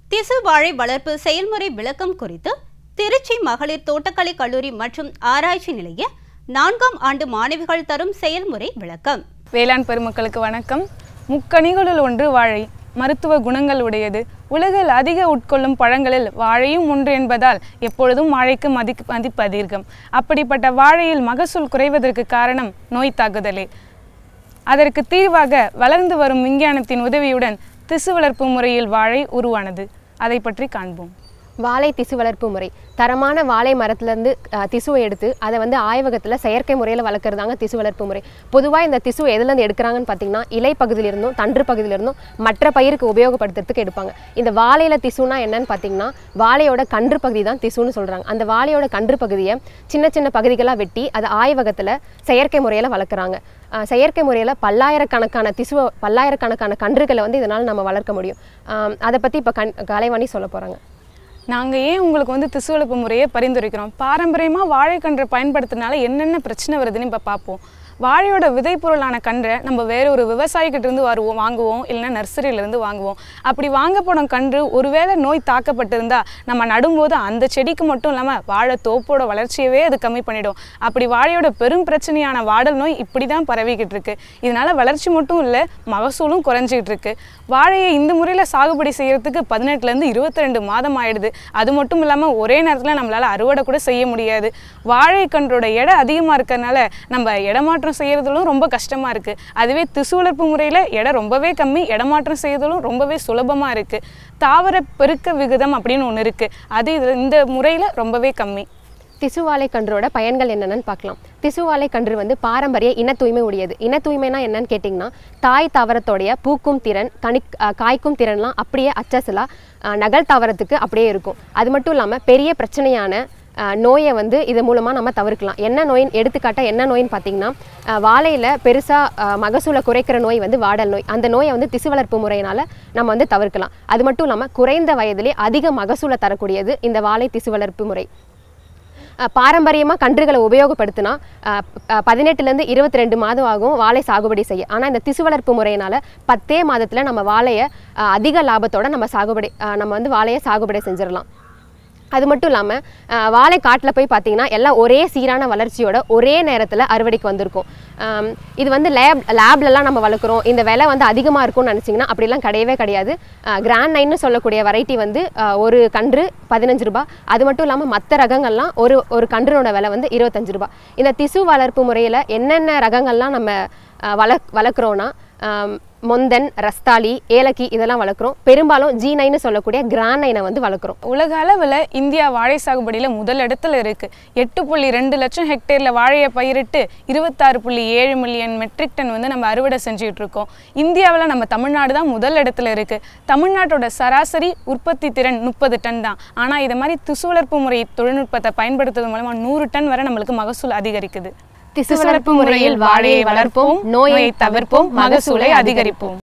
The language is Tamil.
திசு வாழை வளர்ப்பு செயல்முறை விளக்கம் குறித்து திருச்சி மகளிர் தோட்டக்கலை கல்லூரி மற்றும் ஆராய்ச்சி நிலைய நான்காம் ஆண்டு மாணவிகள் தரும் செயல்முறை விளக்கம் வேளாண் பெருமக்களுக்கு வணக்கம் முக்கனிகளுள் ஒன்று வாழை மருத்துவ குணங்கள் உடையது உலகில் அதிக உட்கொள்ளும் பழங்களில் வாழையும் ஒன்று என்பதால் எப்பொழுதும் வாழைக்கு மதி மதிப்பு அதிகம் அப்படிப்பட்ட வாழையில் மகசூல் குறைவதற்கு காரணம் நோய் தாக்குதலே அதற்கு தீர்வாக வளர்ந்து வரும் விஞ்ஞானத்தின் உதவியுடன் திசு வளர்ப்பு முறையில் வாழை உருவானது அதை பற்றி காண்போம் வாழை திசு வளர்ப்பு முறை தரமான வாழை மரத்துலேருந்து திசுவை எடுத்து அதை வந்து ஆய்வகத்தில் செயற்கை முறையில் வளர்க்குறதாங்க திசு வளர்ப்பு முறை பொதுவாக இந்த திசு எதுலேருந்து எடுக்கிறாங்கன்னு பார்த்தீங்கன்னா இலை பகுதியிலிருந்தும் தண்டு பகுதியிலிருந்தும் மற்ற பயிருக்கு உபயோகப்படுத்துறதுக்கு எடுப்பாங்க இந்த வாழையில் திசுனா என்னன்னு பார்த்தீங்கன்னா வாழையோட கன்று பகுதி தான் திசுன்னு சொல்கிறாங்க அந்த வாழையோட கன்று பகுதியை சின்ன சின்ன பகுதிகளாக வெட்டி அதை ஆய்வகத்தில் செயற்கை முறையில் வளர்க்குறாங்க அஹ் செயற்கை முறையில் பல்லாயிரக்கணக்கான திசுவை பல்லாயிரக்கணக்கான கன்றுகளை வந்து இதனால் நம்ம வளர்க்க முடியும் அஹ் அதை பற்றி இப்போ கண் கலைவாணி சொல்ல போகிறாங்க நாங்கள் ஏன் உங்களுக்கு வந்து திசு வளர்ப்பு முறையை பரிந்துரைக்கிறோம் பாரம்பரியமாக வாழைக்கன்றை பயன்படுத்துறதுனால என்னென்ன பிரச்சனை வருதுன்னு இப்போ பார்ப்போம் வாழையோட விதைப்பொருளான கன்றை நம்ம வேற ஒரு விவசாயிக்கிட்ட இருந்து வருவோம் வாங்குவோம் இல்லைன்னா நர்சரியிலேருந்து வாங்குவோம் அப்படி வாங்கப்படும் கன்று ஒருவேளை நோய் தாக்கப்பட்டிருந்தா நம்ம நடும்போது அந்த செடிக்கு மட்டும் இல்லாமல் வாழை தோப்போட வளர்ச்சியவே அது கம்மி பண்ணிடும் அப்படி வாழையோட பெரும் பிரச்சனையான வாடல் நோய் இப்படி தான் பரவிக்கிட்டு இருக்கு இதனால வளர்ச்சி மட்டும் இல்லை மகசூலும் குறைஞ்சிக்கிட்டு இருக்கு வாழையை இந்த முறையில் சாகுபடி செய்யறதுக்கு பதினெட்டுலேருந்து இருபத்தி ரெண்டு மாதம் ஆயிடுது அது மட்டும் இல்லாமல் ஒரே நேரத்தில் நம்மளால் அறுவடை கூட செய்ய முடியாது வாழைக்கன்றோட எடை அதிகமாக இருக்கறனால நம்ம இடமாற்றம் செய்யறதுலும் ரொம்ப கஷ்டமாக இருக்குது அதுவே திசு வளர்ப்பு முறையில் எடை ரொம்பவே கம்மி இடமாற்றம் செய்யறதுலும் ரொம்பவே சுலபமாக இருக்குது தாவர பெருக்க விகிதம் அப்படின்னு ஒன்று இருக்குது அது இது இந்த முறையில் ரொம்பவே கம்மி திசுவாழை கன்றோட பயன்கள் என்னென்னு பார்க்கலாம் திசுவாழை கன்று வந்து பாரம்பரிய இன தூய்மை உடையது இன தூய்மைனா என்னன்னு கேட்டிங்கன்னா தாய் தாவரத்தோடைய பூக்கும் திறன் கனி அஹ் காய்க்கும் திறன்லாம் அப்படியே அச்சசலா அஹ் நகல் தாவரத்துக்கு அப்படியே இருக்கும் அது மட்டும் இல்லாமல் பெரிய பிரச்சனையான அஹ் நோயை வந்து இது மூலமாக நம்ம தவிர்க்கலாம் என்ன நோயின் எடுத்துக்காட்டா என்ன நோயின்னு பார்த்தீங்கன்னா அஹ் வாழையில பெருசாக மகசூலை குறைக்கிற நோய் வந்து வாடல் நோய் அந்த நோயை வந்து திசு வளர்ப்பு முறையினால் நம்ம வந்து தவிர்க்கலாம் அது மட்டும் இல்லாமல் குறைந்த வயதிலே அதிக மகசூலை தரக்கூடியது இந்த வாழை திசு வளர்ப்பு முறை பாரம்பரியமாக கன்றுகளை உபயோகப்படுத்தினா பதினெட்டுலேருந்து இருபத்தி ரெண்டு மாதம் ஆகும் வாழை சாகுபடி செய்ய ஆனால் இந்த திசு வளர்ப்பு முறையினால் பத்தே மாதத்தில் நம்ம வாழையை அஹ், அதிக லாபத்தோட நம்ம சாகுபடி அஹ், நம்ம வந்து வாழையை சாகுபடி செஞ்சிடலாம் அது மட்டும் இல்லாமல் வாழை காட்டில் போய் பார்த்தீங்கன்னா எல்லாம் ஒரே சீரான வளர்ச்சியோட ஒரே நேரத்தில் அறுவடைக்கு வந்திருக்கும் ஆம், இது வந்து லேப் லேப்லலாம் நம்ம வளர்க்குறோம் இந்த விலை வந்து அதிகமாக இருக்கும்னு நினச்சிங்கன்னா அப்படிலாம் கிடையவே கிடையாது கிராண்ட் நைன்னு சொல்லக்கூடிய வெரைட்டி வந்து ஆ, ஒரு கன்று பதினஞ்சு ரூபாய் அது மட்டும் இல்லாமல் மற்ற ரகங்கள்லாம் ஒரு ஒரு கன்றுனோட விலை வந்து இருபத்தஞ்சு ரூபாய் இந்த திசு வளர்ப்பு முறையில் என்னென்ன ரகங்கள்லாம் நம்ம ஆ, வளர்க் வளர்க்குறோன்னா ஆம், மொந்தன் ரஸ்தாளி ஏலக்கி இதெல்லாம் வளர்க்குறோம் பெரும்பாலும் ஜி நைன்னு சொல்லக்கூடிய கிராண்ட் நைனை வந்து வளர்க்குறோம் உலக அளவில் இந்தியா வாழை சாகுபடியில் முதல் இடத்துல இருக்குது எட்டு புள்ளி ரெண்டு லட்சம் ஹெக்டேரில் வாழையை பயிரிட்டு இருபத்தாறு புள்ளி ஏழு மில்லியன் மெட்ரிக் டன் வந்து நம்ம அறுவடை செஞ்சுட்டு இருக்கோம் இந்தியாவில் நம்ம தமிழ்நாடு தான் முதல் இடத்துல இருக்குது தமிழ்நாட்டோட சராசரி உற்பத்தி திறன் முப்பது டன் தான் ஆனால் இது மாதிரி திசு வளர்ப்பு முறை தொழில்நுட்பத்தை பயன்படுத்துறது மூலமாக நூறு டன் வரை நம்மளுக்கு மகசூல் அதிகரிக்குது திசு வளர்ப்பு முறையில் வாழையை வளர்ப்போம் நோயை தவிர்ப்போம் மகசூலை அதிகரிப்போம்